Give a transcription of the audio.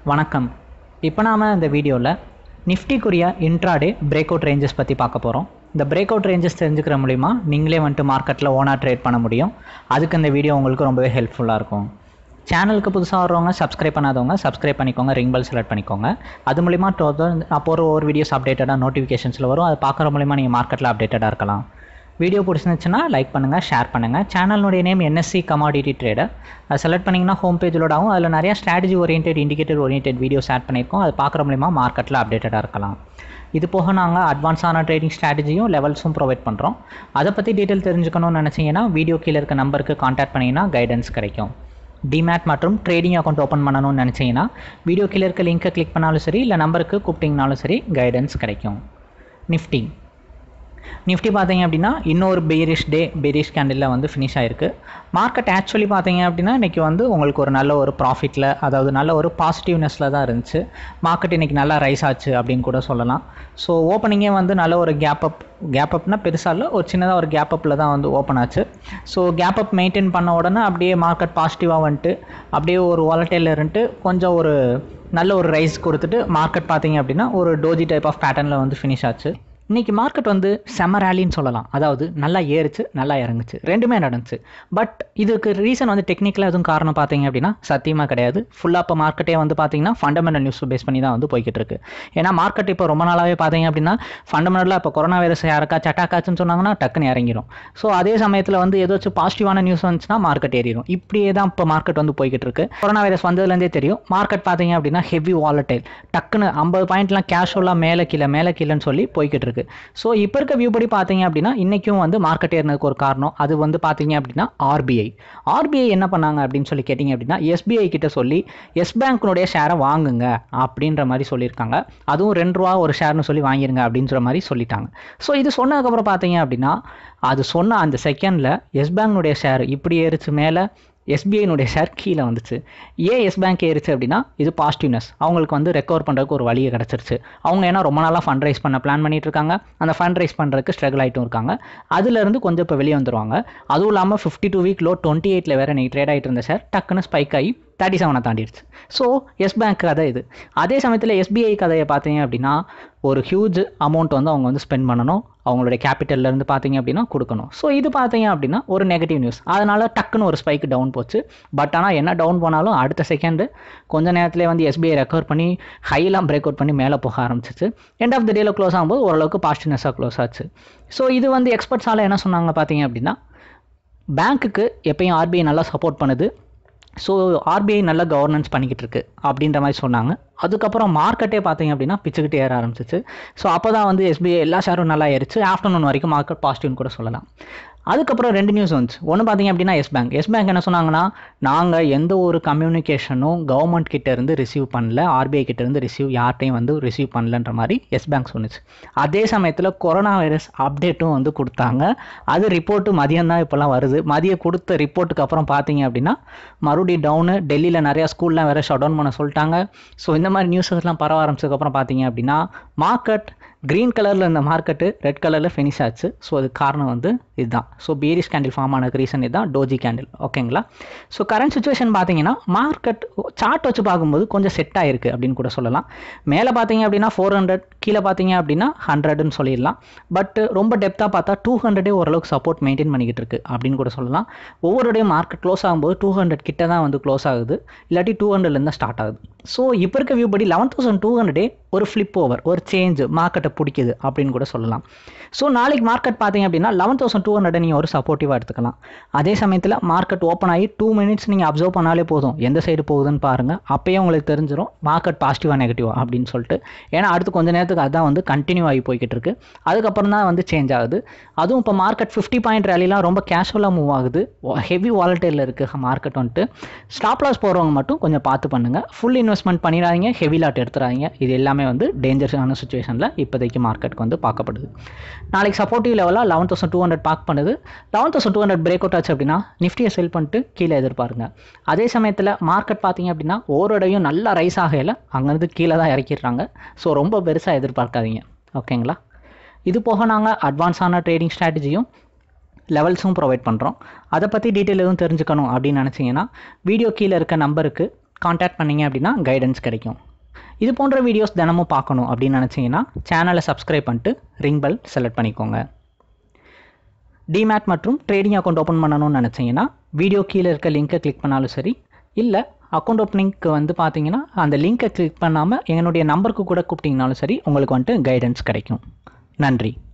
வணக்கம் இப்போ நாம் இந்த வீடியோவில் நிஃப்டிக்குரிய இன்ட்ராடே பிரேக் அவுட் ரேஞ்சஸ் பற்றி பார்க்க போகிறோம் இந்த பிரேக் அவுட் ரேஞ்சஸ் தெரிஞ்சுக்கிற மூலிமா நீங்களே வந்துட்டு மார்க்கெட்டில் ஓனாக ட்ரேட் பண்ண முடியும் அதுக்கு இந்த வீடியோ உங்களுக்கு ரொம்பவே ஹெல்ப்ஃபுல்லாக இருக்கும் சேனலுக்கு புதுசாக வர்றவங்க சப்ஸ்கிரைப் பண்ணாதவங்க சப்ஸ்கிரைப் பண்ணிக்கோங்க ரிங் பெல் செலக்ட் பண்ணிக்கோங்க அது மூலிமா தொடர்ந்து நான் போகிற ஒரு வீடியோஸ் அப்டேட்டடாக நோட்டிஃபிகேஷன்ஸில் வரும் அது பார்க்குற மூலிமா நீங்கள் மார்க்கெட்டில் அப்டேட்டடாக இருக்கலாம் வீடியோ பிடிச்சிருந்துச்சுன்னா லைக் பண்ணுங்கள் ஷேர் பண்ணுங்கள் சேனலுடைய நேம் என்எஸ்சி கமாடிட்டி ட்ரேடர் அதை செலக்ட் பண்ணிங்கன்னா ஹோம் பேஜிலோட ஆகும் அதில் நிறைய strategy orient indicator orient videos add பண்ணியிருக்கோம் அது பார்க்குற மூலிமா மார்க்கெட்டில் அப்டேட்டடாக இருக்கலாம் இது போக நாங்கள் அட்வான்ஸான ட்ரேடிங் ஸ்ட்ராட்டஜியும் லெவல்ஸும் ப்ரொவைட் பண்ணுறோம் அதை பற்றி டீட்டெயில் தெரிஞ்சுக்கணும்னு நினச்சிங்கன்னா வீடியோ கீழே இருக்க நம்பருக்கு காண்டாக்ட் பண்ணிங்கன்னா கைடன்ஸ் கிடைக்கும் டிமேட் மற்றும் ட்ரேடிங் அக்கௌண்ட் ஓப்பன் பண்ணணும்னு நினச்சிங்கன்னா வீடியோ கீழே இருக்க லிங்க்கை கிளிக் பண்ணாலும் சரி இல்லை நம்பருக்கு கூப்பிட்டிங்கனாலும் சரி கைடன்ஸ் கிடைக்கும் நிஃப்டி நிஃப்டி பார்த்தீங்க அப்படின்னா இன்னொரு பேரிஷ் டே பேரிஷ் கேண்டிலில் வந்து ஃபினிஷ் ஆயிருக்கு மார்க்கெட் ஆக்சுவலி பார்த்தீங்க அப்படின்னா இன்றைக்கி வந்து உங்களுக்கு ஒரு நல்ல ஒரு ப்ராஃபிட்டில் அதாவது நல்ல ஒரு பாசிட்டிவ்னஸில் தான் இருந்துச்சு மார்க்கெட் இன்றைக்கி நல்லா ரைஸ் ஆச்சு அப்படின்னு கூட சொல்லலாம் ஸோ ஓப்பனிங்கே வந்து நல்ல ஒரு கேப் அப் கேப் அப்னா பெருசாக இல்லை ஒரு சின்னதாக ஒரு கேப் அப்பில் தான் வந்து ஓப்பன் ஆச்சு ஸோ கேப் அப் மெயின்டைன் பண்ண உடனே அப்படியே மார்க்கெட் பாசிட்டிவாக வந்துட்டு அப்படியே ஒரு வாலட்டையில் இருந்துட்டு கொஞ்சம் ஒரு நல்ல ஒரு ரைஸ் கொடுத்துட்டு மார்க்கெட் பார்த்தீங்க அப்படின்னா ஒரு டோஜி டைப் ஆஃப் பேட்டர்னில் வந்து ஃபினிஷ் ஆச்சு இன்றைக்கி மார்க்கெட் வந்து செம்ம ரேலின்னு சொல்லலாம் அதாவது நல்லா ஏறிச்சு நல்லா இறங்குச்சு ரெண்டுமே நடந்துச்சு பட் இதுக்கு ரீசன் வந்து டெக்னிக்கலாக எதுவும் காரணம் பார்த்தீங்க அப்படின்னா சத்தியமாக கிடையாது ஃபுல்லாக இப்போ மார்க்கெட்டே வந்து பார்த்தீங்கன்னா ஃபண்டமெண்டல் நியூஸ் பேஸ் பண்ணி தான் வந்து போய்கிட்டு இருக்கு ஏன்னா மார்க்கெட் இப்போ ரொம்ப நாளாகவே பார்த்தீங்க அப்படின்னா ஃபண்டமெண்டலாக இப்போ கொரோனா வைரஸ் யாருக்காச்சும் அட்டாக் ஆச்சுன்னு சொன்னாங்கன்னா டக்குன்னு இறங்கிடும் ஸோ அதே சமயத்தில் வந்து ஏதாச்சும் பாசிட்டிவான நியூஸ் வந்துச்சுன்னா மார்க்கெட் ஏறிடும் இப்படியே தான் இப்போ மார்க்கெட் வந்து போய்கிட்டு இருக்கு கொரோனா வைரஸ் வந்ததுலேருந்தே தெரியும் மார்க்கெட் பார்த்தீங்க அப்படின்னா ஹெவி வாலட்டைல் டக்குன்னு ஐம்பது பாயிண்ட்லாம் கேஷுவலாக மேலே கீழே மேலே கீழேன்னு சொல்லி போய்கிட்டு இருக்கு ஸோ இப்போ இருக்க வியூ படி பார்த்தீங்க அப்படின்னா இன்றைக்கும் வந்து மார்க்கெட் ஏறினதுக்கு ஒரு காரணம் அது வந்து பார்த்தீங்க அப்படின்னா ஆர்பிஐ ஆர்பிஐ என்ன பண்ணாங்க அப்படின்னு சொல்லி கேட்டிங்க அப்படின்னா எஸ்பிஐ கிட்ட சொல்லி எஸ் பேங்க்னுடைய ஷேரை வாங்குங்க அப்படின்ற மாதிரி சொல்லியிருக்காங்க அதுவும் ரெண்டு ரூபா ஒரு ஷேர்னு சொல்லி வாங்கிருங்க அப்படின்ற மாதிரி சொல்லிட்டாங்க ஸோ இது சொன்னதுக்கப்புறம் பார்த்தீங்க அப்படின்னா அது சொன்ன அந்த செகண்டில் எஸ் பேங்க்னுடைய ஷேர் இப்படி ஏறிச்சு மேலே எஸ்பிஐனுடைய ஷேர் கீழே வந்துச்சு ஏன் எஸ் பேங்க் ஏறிச்சு அப்படின்னா இது பாசிட்டிவ்னஸ் அவங்களுக்கு வந்து ரெக்கவர் பண்ணுறதுக்கு ஒரு வழியை கிடச்சிருச்சு அவங்க ஏன்னா ரொம்ப நாளாக ஃபண்ட் ரைஸ் பண்ண பிளான் பண்ணிட்டு இருக்காங்க அந்த ஃபண்ட் ரைஸ் பண்ணுறதுக்கு ஸ்ட்ரகிள் ஆகிட்டும் இருக்காங்க அதுலேருந்து கொஞ்சம் இப்போ வெளியே வந்துருவாங்க அதுவும் இல்லாமல் fifty two week low twenty எயிட்டில் வேறு நீங்கள் ட்ரேட் ஆகிட்டு இருந்த சார் டக்குன்னு ஸ்பைக் ஆகி தேர்ட்டி செவனை தாண்டிடுச்சு ஸோ எஸ் பேங்க் கதை இது அதே சமயத்தில் எஸ்பிஐ கதையை பார்த்தீங்க அப்படின்னா ஒரு ஹியூஜ் அமௌண்ட் வந்து அவங்க வந்து ஸ்பெண்ட் பண்ணணும் அவங்களுடைய கேபிட்டல்லேருந்து பார்த்தீங்க அப்படின்னா கொடுக்கணும் ஸோ இது பார்த்தீங்க அப்படின்னா ஒரு நெகட்டிவ் நியூஸ் அதனால் டக்குன்னு ஒரு ஸ்பைக் டவுன் போச்சு பட் ஆனால் என்ன டவுன் போனாலும் அடுத்த செகண்டு கொஞ்ச நேரத்திலே வந்து எஸ்பிஐ ரெக்கவர் பண்ணி ஹைலாம் பிரேக் அவுட் பண்ணி மேலே போக ஆரம்பிச்சிச்சு எண்ட் ஆஃப் த டேல க்ளோஸ் ஆகும்போது ஓரளவுக்கு பாசிட்டிவ்னஸாக க்ளோஸ் ஆச்சு ஸோ இது வந்து எக்ஸ்பர்ட்ஸால் என்ன சொன்னாங்க பார்த்தீங்க அப்படின்னா பேங்க்குக்கு எப்பயும் ஆர்பிஐ நல்லா சப்போர்ட் பண்ணுது ஸோ ஆர்பிஐ நல்ல கவர்னன்ஸ் பண்ணிக்கிட்டு இருக்கு அப்படின்ற மாதிரி சொன்னாங்க அதுக்கப்புறம் மார்க்கெட்டே பார்த்தீங்க அப்படின்னா பிச்சுக்கிட்டே ஏற ஆரம்பிச்சிச்சு ஸோ அப்போ தான் வந்து எஸ்பிஐ எல்லா ஷேரும் நல்லா ஏறிச்சு ஆஃப்டர்நூன் வரைக்கும் மார்க்கெட் பாசிட்டிவ்னு கூட சொல்லலாம் அதுக்கப்புறம் ரெண்டு நியூஸ் வந்துச்சு ஒன்று பார்த்தீங்க அப்படின்னா எஸ் பேங்க் எஸ் பேங்க் என்ன சொன்னாங்கன்னா நாங்கள் எந்த ஒரு கம்யூனிகேஷனும் கவர்மெண்ட் கிட்ட இருந்து ரிசீவ் பண்ணல ஆர்பிஐ கிட்ட இருந்து ரிசீவ் யார்ட்டையும் வந்து ரிசீவ் பண்ணலன்ற மாதிரி எஸ் பேங்க் சொன்னிச்சு அதே சமயத்தில் கொரோனா வைரஸ் அப்டேட்டும் வந்து கொடுத்தாங்க அது ரிப்போர்ட்டு மதியம் தான் இப்போலாம் வருது மதியம் கொடுத்த ரிப்போர்ட்டுக்கு அப்புறம் பார்த்தீங்க அப்படின்னா மறுபடியும் டவுனு டெல்லியில் நிறையா ஸ்கூல்லாம் வேறு ஷட் டவுன் பண்ண சொல்லிட்டாங்க ஸோ இந்த மாதிரி நியூஸஸ்லாம் பரவ ஆரம்பிச்சதுக்கப்புறம் பார்த்தீங்க அப்படின்னா மார்க்கெட் க்ரீன் கலரில் இருந்த மார்க்கெட்டு ரெட் கலரில் ஃபினிஷ் ஆச்சு ஸோ அதுக்கு காரணம் வந்து இதுதான் ஸோ பேரிஷ் கேண்டில் ஃபார்ம் ஆனதுக்கு ரீசன் இதுதான் டோஜி கேண்டில் ஓகேங்களா ஸோ கரண்ட் சுச்சுவேஷன் பார்த்தீங்கன்னா மார்க்கெட் சார்ட் வச்சு பார்க்கும்போது கொஞ்சம் செட் ஆகிருக்கு அப்படின்னு கூட சொல்லலாம் மேலே பார்த்தீங்க அப்படின்னா ஃபோர் ஹண்ட்ரட் கீழே பார்த்தீங்க அப்படின்னா ஹண்ட்ரட்னு சொல்லிடலாம் பட் ரொம்ப டெப்த்தாக பார்த்தா டூ ஹண்ட்ரடே ஓரளவுக்கு சப்போர்ட் மெயின்டைன் பண்ணிக்கிட்டு இருக்கு அப்படின்னு கூட சொல்லலாம் ஒவ்வொரு டே மார்க்கெட் க்ளோஸ் ஆகும்போது டூ ஹண்ட்ரட் கிட்ட தான் வந்து க்ளோஸ் ஆகுது இல்லாட்டி டூ ஹண்ட்ரட்லேருந்து ஸ்டார்ட் ஆகுது ஸோ இப்போ இருக்க வியூ படி லெவன் தௌசண்ட் டூ ஹண்ட்ரடே ஒரு ஃப்ளிப் ஓவர் ஒரு சேஞ்ச் மார்க்கெட்டை பிடிக்குது அப்படின்னு கூட சொல்லலாம் ஸோ நாளைக்கு மார்க்கெட் பார்த்தீங்க அப்படின்னா லெவன் தௌசண்ட் டூ ஹண்ட்ரட் நீங்கள் ஒரு சப்போர்ட்டிவாக எடுத்துக்கலாம் அதே சமயத்தில் மார்க்கெட் ஓப்பன் ஆகி டூ மினிட்ஸ் நீங்கள் அப்சர்வ் பண்ணாலே போதும் எந்த சைடு போகுதுன்னு பாருங்கள் அப்போயே உங்களுக்கு தெரிஞ்சிடும் மார்க்கெட் பாசிட்டிவாக நெகட்டிவா அப்படின்னு சொல்லிட்டு ஏன்னா அடுத்து கொஞ்ச நேரத்துக்கு அதுதான் வந்து கண்டினியூ ஆகி போய்கிட்டு இருக்கு அதுக்கப்புறம் தான் வந்து சேஞ்ச் ஆகுது அதுவும் இப்போ மார்க்கெட் ஃபிஃப்டி பாயிண்ட் ரேலிலாம் ரொம்ப கேஷுவலாக மூவ் ஆகுது ஹெவி வாலட்டையில் இருக்குது மார்க்கெட் வந்துட்டு ஸ்டாப் லாஸ் போகிறவங்க மட்டும் கொஞ்சம் பார்த்து பண்ணுங்கள் ஃபுல் இன்வெஸ்ட்மெண்ட் பண்ணிடாதீங்க ஹெவி லாட் எடுத்துறாதீங்க இது எல்லாமே வந்து டேஞ்சரஸான சுச்சுவேஷனில் இப்போதைக்கு மார்க்கெட்டுக்கு வந்து பார்க்கப்படுது நாளைக்கு சப்போர்ட்டிவ் லெவலாக eleven thousand two hundred park பண்ணுது eleven thousand two hundred break out ஆச்சு அப்படின்னா நிஃப்டியை செல் பண்ணிட்டு கீழே எதிர்பாருங்க அதே சமயத்தில் மார்க்கெட் பார்த்தீங்க அப்படின்னா ஓரடையும் நல்லா ரைஸ் ஆகையில் அங்கேருந்து கீழே தான் இறக்கிடுறாங்க ஸோ ரொம்ப பெருசாக எதிர்பார்க்காதீங்க ஓகேங்களா இது போக நாங்கள் அட்வான்ஸான ட்ரேடிங் ஸ்ட்ராட்டஜியும் லெவல்ஸும் ப்ரொவைட் பண்ணுறோம் அதை பற்றி டீட்டெயில் எதுவும் தெரிஞ்சுக்கணும் அப்படின்னு நினச்சிங்கன்னா வீடியோ கீழே இருக்க நம்பருக்கு காண்டாக்ட் பண்ணீங்க அப்படின்னா கைடன்ஸ் கிடைக்கும் இது போன்ற வீடியோஸ் தினமும் பார்க்கணும் அப்படின்னு நினச்சிங்கன்னா சேனலை சப்ஸ்கிரைப் பண்ணிட்டு ரிங் பெல் செலக்ட் பண்ணிக்கோங்க டிமேட் மற்றும் ட்ரேடிங் அக்கௌண்ட் ஓப்பன் பண்ணணும்னு நினச்சிங்கன்னா வீடியோ கீழே இருக்க லிங்க்கை கிளிக் பண்ணாலும் சரி இல்லை அக்கௌண்ட் ஓப்பனிங்க்கு வந்து பார்த்தீங்கன்னா அந்த லிங்க்கை கிளிக் பண்ணாமல் என்னுடைய நம்பருக்கு கூட கூப்பிட்டிங்கனாலும் சரி உங்களுக்கு வந்துட்டு கைடன்ஸ் கிடைக்கும் நன்றி